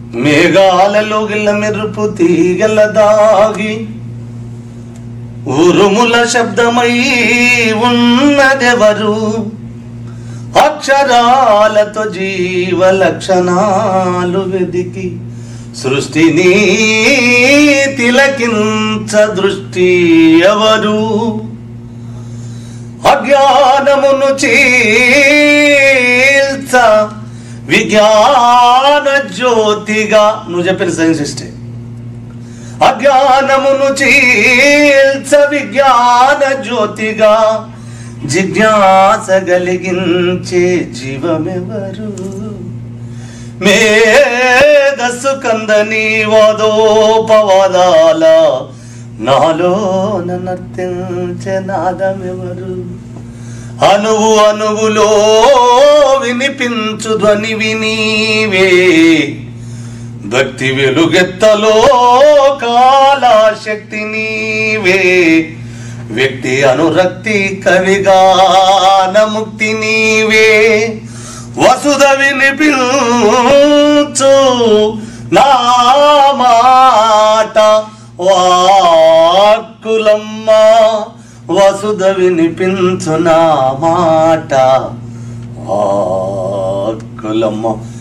మేఘాలలో గిల్ల మెరుపు తీగల దాగి ఉరుముల శబ్దమై ఉన్నదెవరు అక్షరాలతో జీవ లక్షణాలు వెదికి సృష్టిని తిలకించ దృష్టి ఎవరు అజ్ఞానమును చీల్చ విజ్ఞాన జ్యోతిగా నువ్వు చెప్పిన సైన్స్ ఇష్టే అజ్ఞానమును చీల్చ విజ్ఞాన జ్యోతిగా జిజ్ఞాస కలిగించే జీవమెవరు మేధస్సు కందని వాదోపవాదాల నాలో నర్తించే నాదమెవరు అనువు అనువులో వినిపించు ధ్వని వినీవే భక్తి వెలుగెత్తలో కాళశక్తి నీవే వ్యక్తి అనురక్తి కవిగాన ముక్తి నీవే వసుధ వినిపించు నా మాట వాక్కులమ్మ వసుధ వినిపించు నా మాట వాక్కులమ్మ